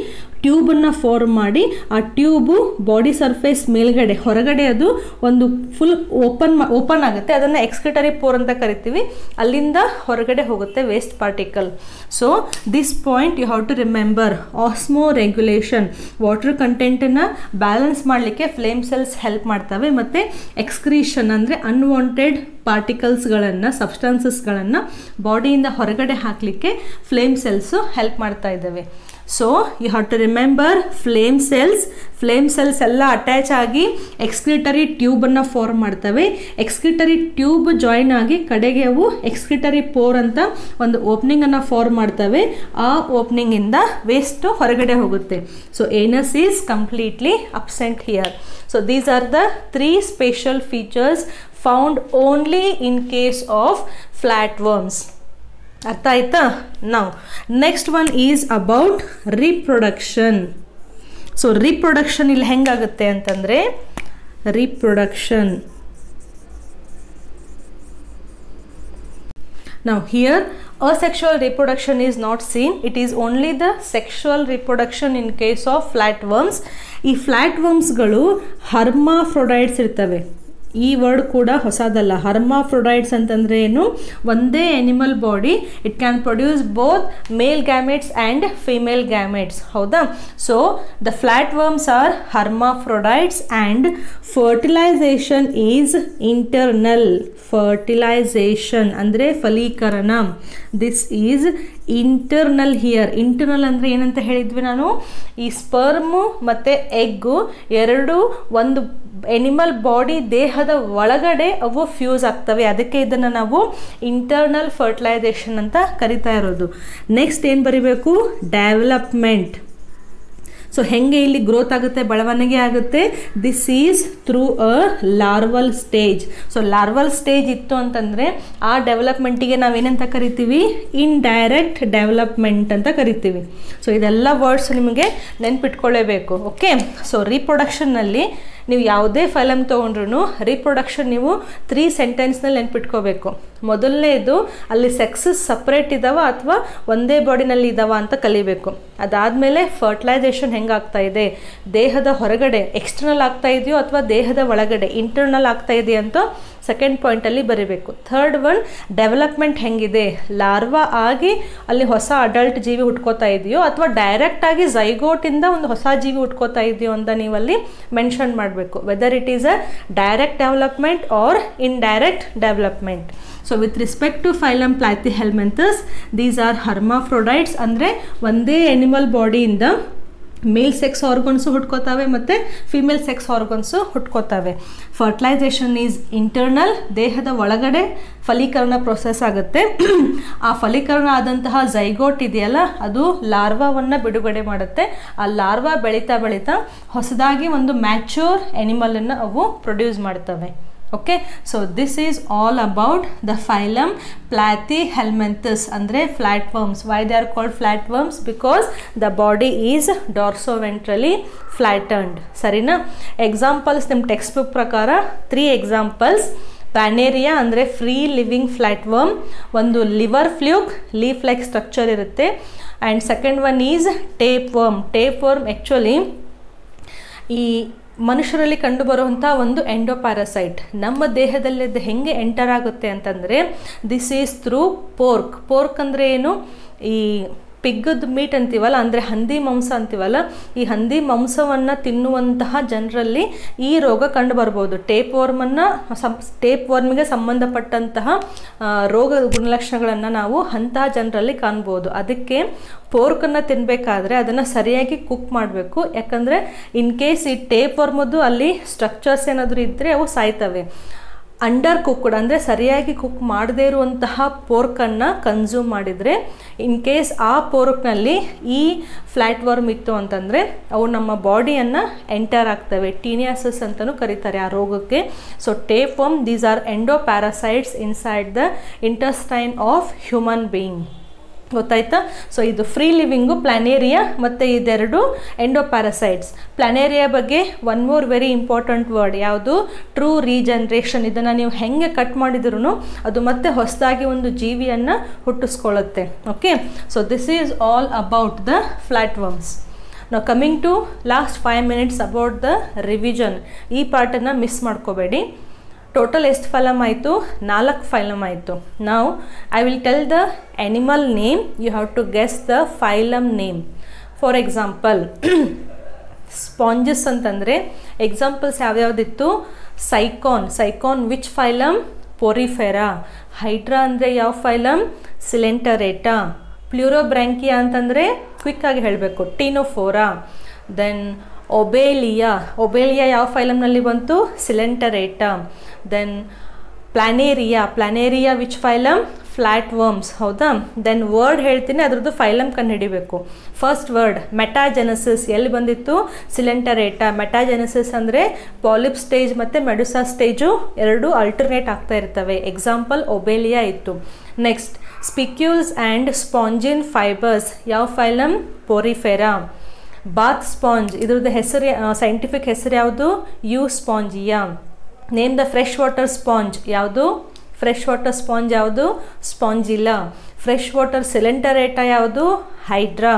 ಟ್ಯೂಬನ್ನು form ಮಾಡಿ ಆ tube body surface ಮೇಲ್ಗಡೆ ಹೊರಗಡೆ ಅದು ಒಂದು ಫುಲ್ ಓಪನ್ ಓಪನ್ ಆಗುತ್ತೆ ಅದನ್ನು ಎಕ್ಸ್ಕ್ರಿಟರಿ ಪೋರ್ ಅಂತ ಕರಿತೀವಿ ಅಲ್ಲಿಂದ ಹೊರಗಡೆ ಹೋಗುತ್ತೆ waste particle so this point you have to remember osmoregulation water ಕಂಟೆಂಟನ್ನು ಬ್ಯಾಲೆನ್ಸ್ ಮಾಡಲಿಕ್ಕೆ ಫ್ಲೇಮ್ ಸೆಲ್ಸ್ ಹೆಲ್ಪ್ ಮಾಡ್ತವೆ ಮತ್ತು ಎಕ್ಸ್ಕ್ರೀಷನ್ ಅಂದರೆ ಅನ್ವಾಂಟೆಡ್ ಪಾರ್ಟಿಕಲ್ಸ್ಗಳನ್ನು ಸಬ್ಸ್ಟಾನ್ಸಸ್ಗಳನ್ನು ಬಾಡಿಯಿಂದ ಹೊರಗಡೆ ಹಾಕಲಿಕ್ಕೆ ಫ್ಲೇಮ್ ಸೆಲ್ಸು ಹೆಲ್ಪ್ ಮಾಡ್ತಾ ಇದ್ದಾವೆ so you have to remember flame cells flame cells ಎಲ್ಲ ಅಟ್ಯಾಚ್ ಆಗಿ ಎಕ್ಸ್ಕ್ರಿಟರಿ ಟ್ಯೂಬನ್ನು ಫಾರ್ಮ್ ಮಾಡ್ತವೆ ಎಕ್ಸ್ಕ್ರಿಟರಿ ಟ್ಯೂಬ್ ಜಾಯಿನ್ ಆಗಿ ಕಡೆಗೆ ಅವು ಎಕ್ಸ್ಕ್ರಿಟರಿ ಪೋರ್ ಅಂತ ಒಂದು ಓಪನಿಂಗನ್ನು ಫಾರ್ಮ್ ಮಾಡ್ತವೆ ಆ ಓಪನಿಂಗಿಂದ ವೇಸ್ಟು ಹೊರಗಡೆ ಹೋಗುತ್ತೆ so anus is completely absent here so these are the three special features found only in case of flat worms ಅರ್ಥ ಆಯ್ತಾ ನಾವು next one is about reproduction so reproduction ಇಲ್ಲಿ ಹೆಂಗಾಗುತ್ತೆ ಅಂತಂದರೆ ರೀಪ್ರೊಡಕ್ಷನ್ ನಾವು here asexual reproduction is not seen it is only the sexual reproduction in case of flatworms ಈ flat ವರ್ಮ್ಸ್ಗಳು hermaphrodites ಇರ್ತವೆ ಈ ವರ್ಡ್ ಕೂಡ ಹೊಸದಲ್ಲ ಹರ್ಮಾಫ್ರೊಡೈಡ್ಸ್ ಅಂತಂದರೆ ಏನು ಒಂದೇ animal body it can produce both male gametes and female gametes ಹೌದಾ so the flat worms are hermaphrodites and fertilisation is internal fertilisation ಅಂದರೆ ಫಲೀಕರಣ this is internal here internal ಅಂದರೆ ಏನಂತ ಹೇಳಿದ್ವಿ ನಾನು ಈ ಸ್ಪರ್ಮು ಮತ್ತು ಎಗ್ಗು ಎರಡು ಒಂದು ಎನಿಮಲ್ ಬಾಡಿ ದೇಹದ ಒಳಗಡೆ ಅವು ಫ್ಯೂಸ್ ಆಗ್ತವೆ ಅದಕ್ಕೆ ಇದನ್ನು ನಾವು ಇಂಟರ್ನಲ್ ಫರ್ಟಿಲೈಸೇಷನ್ ಅಂತ ಕರಿತಾ ಇರೋದು ನೆಕ್ಸ್ಟ್ ಏನು ಬರಿಬೇಕು ಡೆವಲಪ್ಮೆಂಟ್ ಸೊ ಹೆಂಗೆ ಇಲ್ಲಿ ಗ್ರೋತ್ ಆಗುತ್ತೆ ಬೆಳವಣಿಗೆ ಆಗುತ್ತೆ this is through a larval stage so larval stage ಇತ್ತು ಅಂತಂದರೆ ಆ ಡೆವಲಪ್ಮೆಂಟಿಗೆ ನಾವೇನಂತ ಕರಿತೀವಿ ಇನ್ಡೈರೆಕ್ಟ್ ಡೆವಲಪ್ಮೆಂಟ್ ಅಂತ ಕರಿತೀವಿ ಸೊ ಇದೆಲ್ಲ ವರ್ಡ್ಸ್ ನಿಮಗೆ ನೆನ್ಪಿಟ್ಕೊಳ್ಳೇಬೇಕು ಓಕೆ ಸೊ ರೀಪ್ರೊಡಕ್ಷನ್ನಲ್ಲಿ ನೀವು ಯಾವುದೇ ಫೈಲಮ್ ತೊಗೊಂಡ್ರು ರೀಪ್ರೊಡಕ್ಷನ್ ನೀವು ತ್ರೀ ಸೆಂಟೆನ್ಸ್ನಲ್ಲಿ ನೆನ್ಪಿಟ್ಕೋಬೇಕು ಮೊದಲನೇದು ಅಲ್ಲಿ ಸೆಕ್ಸಸ್ ಸಪ್ರೇಟ್ ಇದ್ದಾವ ಅಥವಾ ಒಂದೇ ಬಾಡಿನಲ್ಲಿ ಇದ್ದಾವ ಅಂತ ಕಲಿಬೇಕು ಅದಾದಮೇಲೆ ಫರ್ಟಿಲೈಸೇಷನ್ ಹೆಂಗಾಗ್ತಾ ಇದೆ ದೇಹದ ಹೊರಗಡೆ ಎಕ್ಸ್ಟರ್ನಲ್ ಆಗ್ತಾ ಇದೆಯೋ ಅಥವಾ ದೇಹದ ಒಳಗಡೆ ಇಂಟರ್ನಲ್ ಆಗ್ತಾ ಇದೆಯಾ ಅಂತ ಸೆಕೆಂಡ್ ಪಾಯಿಂಟಲ್ಲಿ ಬರೀಬೇಕು ಥರ್ಡ್ ಒನ್ ಡೆವಲಪ್ಮೆಂಟ್ ಹೆಂಗಿದೆ ಲಾರ್ವಾ ಆಗಿ ಅಲ್ಲಿ ಹೊಸ ಅಡಲ್ಟ್ ಜೀವಿ ಹುಟ್ಕೋತಾ ಇದೆಯೋ ಅಥವಾ ಡೈರೆಕ್ಟಾಗಿ ಝೈಗೋಟಿಂದ ಒಂದು ಹೊಸ ಜೀವಿ ಹುಟ್ಕೋತಾ ಇದೆಯೋ ಅಂತ ನೀವಲ್ಲಿ ಮೆನ್ಷನ್ ಮಾಡಬೇಕು whether it is a direct development or indirect development so with respect to phylum Platyhelminthes these are hermaphrodites ಅಂದರೆ ಒಂದೇ ಎನಿಮಲ್ ಬಾಡಿಯಿಂದ ಮೇಲ್ ಸೆಕ್ಸ್ ಆರ್ಗನ್ಸು ಹುಟ್ಕೋತಾವೆ ಮತ್ತು ಫಿಮೇಲ್ ಸೆಕ್ಸ್ ಆರ್ಗನ್ಸು ಹುಟ್ಕೋತಾವೆ ಫರ್ಟಿಲೈಸೇಷನ್ ಈಸ್ ಇಂಟರ್ನಲ್ ದೇಹದ ಒಳಗಡೆ ಫಲೀಕರಣ ಪ್ರೊಸೆಸ್ ಆಗುತ್ತೆ ಆ ಫಲೀಕರಣ ಆದಂತಹ ಝೈಗೋಟ್ ಇದೆಯಲ್ಲ ಅದು ಲಾರ್ವಾವನ್ನು ಬಿಡುಗಡೆ ಮಾಡುತ್ತೆ ಆ ಲಾರ್ವಾ ಬೆಳೀತಾ ಬೆಳೀತಾ ಹೊಸದಾಗಿ ಒಂದು ಮ್ಯಾಚ್ಯೂರ್ ಎನಿಮಲನ್ನು ಅವು ಪ್ರೊಡ್ಯೂಸ್ ಮಾಡ್ತವೆ okay so this is all about the phylum Platyhelminthes ಅಂದರೆ flat worms why they are called flat worms because the body is dorsoventrally flattened ಸರಿನಾ ಎಕ್ಸಾಂಪಲ್ಸ್ ನಿಮ್ಮ ಟೆಕ್ಸ್ಟ್ ಬುಕ್ ಪ್ರಕಾರ ತ್ರೀ ಎಕ್ಸಾಂಪಲ್ಸ್ ಪ್ಯಾನೇರಿಯಾ ಅಂದರೆ free living flat worm ಒಂದು liver fluke leaf like structure ಇರುತ್ತೆ and second one is tape worm tape worm actually ಈ ಮನುಷ್ಯರಲ್ಲಿ ಕಂಡುಬರುವಂಥ ಒಂದು ಎಂಡೋಪ್ಯಾರಸೈಟ್ ನಮ್ಮ ದೇಹದಲ್ಲಿ ಅದು ಹೆಂಗೆ ಎಂಟರ್ ಆಗುತ್ತೆ ಅಂತಂದರೆ this is through pork pork ಅಂದರೆ ಏನು ಈ ಪಿಗ್ಗದ ಮೀಟ್ ಅಂತೀವಲ್ಲ ಅಂದರೆ ಹಂದಿ ಮಾಂಸ ಅಂತೀವಲ್ಲ ಈ ಹಂದಿ ಮಾಂಸವನ್ನು ತಿನ್ನುವಂತಹ ಜನರಲ್ಲಿ ಈ ರೋಗ ಕಂಡು ಬರ್ಬೋದು ಟೇಪ್ ವರ್ಮನ್ನು ಸಂ ಟೇಪ್ ವರ್ಮಿಗೆ ಸಂಬಂಧಪಟ್ಟಂತಹ ರೋಗ ಗುಣಲಕ್ಷಣಗಳನ್ನು ನಾವು ಅಂತಹ ಜನರಲ್ಲಿ ಕಾಣ್ಬೋದು ಅದಕ್ಕೆ ಪೋರ್ಕನ್ನು ತಿನ್ನಬೇಕಾದ್ರೆ ಅದನ್ನು ಸರಿಯಾಗಿ ಕುಕ್ ಮಾಡಬೇಕು ಯಾಕಂದರೆ ಇನ್ ಕೇಸ್ ಈ ಟೇಪ್ ವರ್ಮದ್ದು ಅಲ್ಲಿ ಸ್ಟ್ರಕ್ಚರ್ಸ್ ಏನಾದರೂ ಇದ್ದರೆ ಅವು ಸಾಯ್ತವೆ ಅಂಡರ್ ಕುಕ್ಡ್ ಅಂದರೆ ಸರಿಯಾಗಿ ಕುಕ್ ಮಾಡದೇ ಇರುವಂತಹ ಪೋರ್ಕನ್ನು ಕನ್ಸ್ಯೂಮ್ ಮಾಡಿದರೆ ಇನ್ ಕೇಸ್ ಆ ಪೋರ್ಕ್ನಲ್ಲಿ ಈ ಫ್ಲ್ಯಾಟ್ ವರ್ಮ್ ಇತ್ತು ಅಂತಂದರೆ ಅವು ನಮ್ಮ ಬಾಡಿಯನ್ನು ಎಂಟರ್ ಆಗ್ತವೆ ಟೀನಿಯಾಸಸ್ ಅಂತಲೂ ಕರೀತಾರೆ ಆ ರೋಗಕ್ಕೆ so tape worm these are endo endoparasites inside the intestine of human being ಗೊತ್ತಾಯ್ತಾ ಸೊ ಇದು ಫ್ರೀ ಲಿವಿಂಗು ಪ್ಲಾನೇರಿಯಾ ಮತ್ತು ಇದೆರಡು ಎಂಡೋಪ್ಯಾರಸೈಟ್ಸ್ ಪ್ಲಾನೇರಿಯಾ ಬಗ್ಗೆ one more very important word ಯಾವುದು ಟ್ರೂ ರೀಜನ್ರೇಷನ್ ಇದನ್ನು ನೀವು ಹೆಂಗೆ ಕಟ್ ಮಾಡಿದ್ರೂ ಅದು ಮತ್ತೆ ಹೊಸದಾಗಿ ಒಂದು ಜೀವಿಯನ್ನು ಹುಟ್ಟಿಸ್ಕೊಳ್ಳುತ್ತೆ okay so this is all about the flat worms ನಾವು coming to last five minutes about the revision ಈ ಪಾರ್ಟನ್ನು ಮಿಸ್ ಮಾಡ್ಕೋಬೇಡಿ ಟೋಟಲ್ ಎಷ್ಟು ಫೈಲಮ್ ಆಯಿತು ನಾಲ್ಕು ಫೈಲಮ್ ಆಯಿತು ನಾವು I will tell the animal name you have to guess the phylum name for example sponges ಅಂತಂದರೆ ಎಕ್ಸಾಂಪಲ್ಸ್ ಯಾವ್ಯಾವ್ದಿತ್ತು sycon sycon which phylum Porifera hydra ಅಂದರೆ ಯಾವ ಫೈಲಮ್ ಸಿಲೆಂಟರೇಟಾ ಪ್ಲ್ಯೂರೋಬ್ರ್ಯಾಂಕಿಯಾ ಅಂತಂದರೆ ಕ್ವಿಕ್ಕಾಗಿ ಹೇಳಬೇಕು ಟೀನೋಫೋರಾ ದೆನ್ ಒಬೇಲಿಯಾ ಒಬೇಲಿಯಾ ಯಾವ ಫೈಲಮ್ನಲ್ಲಿ ಬಂತು Coelenterata then planaria planaria which phylum flat worms ಹೌದಾ ದೆನ್ ವರ್ಡ್ ಹೇಳ್ತೀನಿ ಅದ್ರದ್ದು ಫೈಲಮ್ ಕಂಡು ಹಿಡಿಬೇಕು ಫಸ್ಟ್ ವರ್ಡ್ ಮೆಟಾಜೆನಸಿಸ್ ಎಲ್ಲಿ ಬಂದಿತ್ತು ಸಿಲೆಂಟರೇಟಾ ಮೆಟಾಜೆನಸಿಸ್ ಅಂದರೆ ಪಾಲಿಪ್ ಸ್ಟೇಜ್ ಮತ್ತು ಮೆಡುಸಾ ಸ್ಟೇಜು ಎರಡು ಅಲ್ಟರ್ನೇಟ್ ಆಗ್ತಾ ಇರ್ತವೆ ಎಕ್ಸಾಂಪಲ್ ಒಬೇಲಿಯಾ ಇತ್ತು next spicules and spongin fibres ಯಾವ ಫೈಲಮ್ ಪೊರಿಫೆರಾ ಬಾತ್ ಸ್ಪಾಂಜ್ ಇದ್ರದ್ದು ಹೆಸರು ಸೈಂಟಿಫಿಕ್ ಹೆಸರು ಯಾವುದು Euspongia name the fresh water sponge ಯಾವುದು ಫ್ರೆಶ್ ವಾಟರ್ ಸ್ಪಾಂಜ್ ಯಾವುದು ಸ್ಪಾಂಜಿಲ್ಲ ಫ್ರೆಶ್ ವಾಟರ್ ಸಿಲೆಂಟರೇಟಾ ಯಾವುದು hydra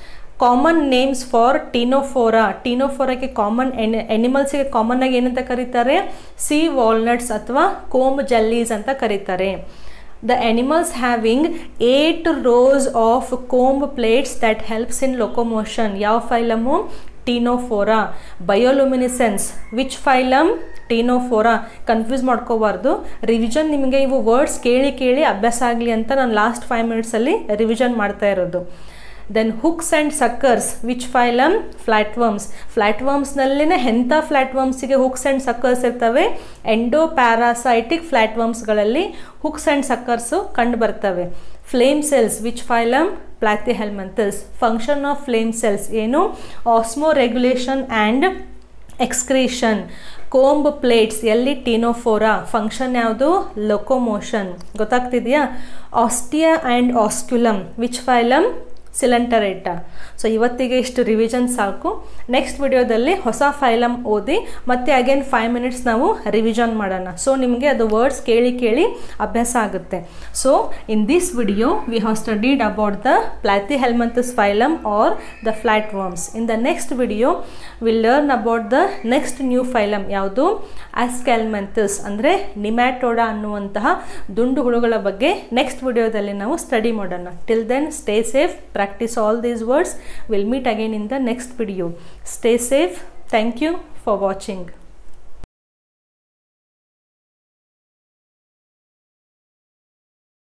common names for Ctenophora ಟೀನೋಫೋರಾಗೆ ಕಾಮನ್ ಎನಿ ಎನಿಮಲ್ಸಿಗೆ ಕಾಮನ್ ಆಗಿ ಏನಂತ ಕರೀತಾರೆ ಸಿ ವಾಲ್ನಟ್ಸ್ ಅಥವಾ ಕೋಮ್ ಜಲ್ಲೀಸ್ ಅಂತ ಕರೀತಾರೆ the animals having eight rows of comb plates that helps in locomotion ಯಾವ phylum Ctenophora bioluminescence which phylum Ctenophora confuse ಮಾಡ್ಕೋಬಾರ್ದು ರಿವಿಷನ್ ನಿಮಗೆ ಇವು ವರ್ಡ್ಸ್ ಕೇಳಿ ಕೇಳಿ ಅಭ್ಯಾಸ ಆಗಲಿ ಅಂತ ನಾನು ಲಾಸ್ಟ್ ಫೈವ್ ಮಿನಿಟ್ಸಲ್ಲಿ ರಿವಿಷನ್ ಮಾಡ್ತಾ ಇರೋದು then hooks and suckers which phylum flat worms flat ವರ್ಮ್ಸ್ನಲ್ಲಿನೇ ಎಂಥ ಫ್ಲ್ಯಾಟ್ ವರ್ಮ್ಸಿಗೆ ಹುಕ್ಸ್ ಆ್ಯಂಡ್ ಸಕ್ಕರ್ಸ್ ಇರ್ತವೆ ಎಂಡೋ ಪ್ಯಾರಾಸೈಟಿಕ್ ಫ್ಲ್ಯಾಟ್ ವರ್ಮ್ಸ್ಗಳಲ್ಲಿ ಹುಕ್ಸ್ ಆ್ಯಂಡ್ ಸಕ್ಕರ್ಸು ಕಂಡು ಬರ್ತವೆ flame cells which phylum Platyhelminthes function of flame cells ಏನು osmoregulation and excretion comb plates ಎಲ್ಲಿ Ctenophora function ಯಾವುದು ಲೊಕೊಮೋಷನ್ ಗೊತ್ತಾಗ್ತಿದೆಯಾ ostia and osculum which phylum Coelenterata so ಇವತ್ತಿಗೆ ಇಷ್ಟು revision ಸಾಕು ನೆಕ್ಸ್ಟ್ ವಿಡಿಯೋದಲ್ಲಿ ಹೊಸ ಫೈಲಮ್ ಓದಿ ಮತ್ತೆ ಅಗೇನ್ ಫೈವ್ ಮಿನಿಟ್ಸ್ ನಾವು ರಿವಿಷನ್ ಮಾಡೋಣ ಸೊ ನಿಮಗೆ ಅದು ವರ್ಡ್ಸ್ ಕೇಳಿ ಕೇಳಿ ಅಭ್ಯಾಸ ಆಗುತ್ತೆ so in this video we have studied about the Platyhelminthes phylum or the flat worms in the next video will learn about the next new phylum ಯಾವುದು Aschelminthes ಅಂದರೆ ನಿಮ್ಯಾಟೋಡಾ ಅನ್ನುವಂತಹ ದುಂಡು ಹುಳುಗಳ ಬಗ್ಗೆ ನೆಕ್ಸ್ಟ್ ವಿಡಿಯೋದಲ್ಲಿ ನಾವು ಸ್ಟಡಿ ಮಾಡೋಣ till then stay safe practice all these words we'll meet again in the next video stay safe thank you for watching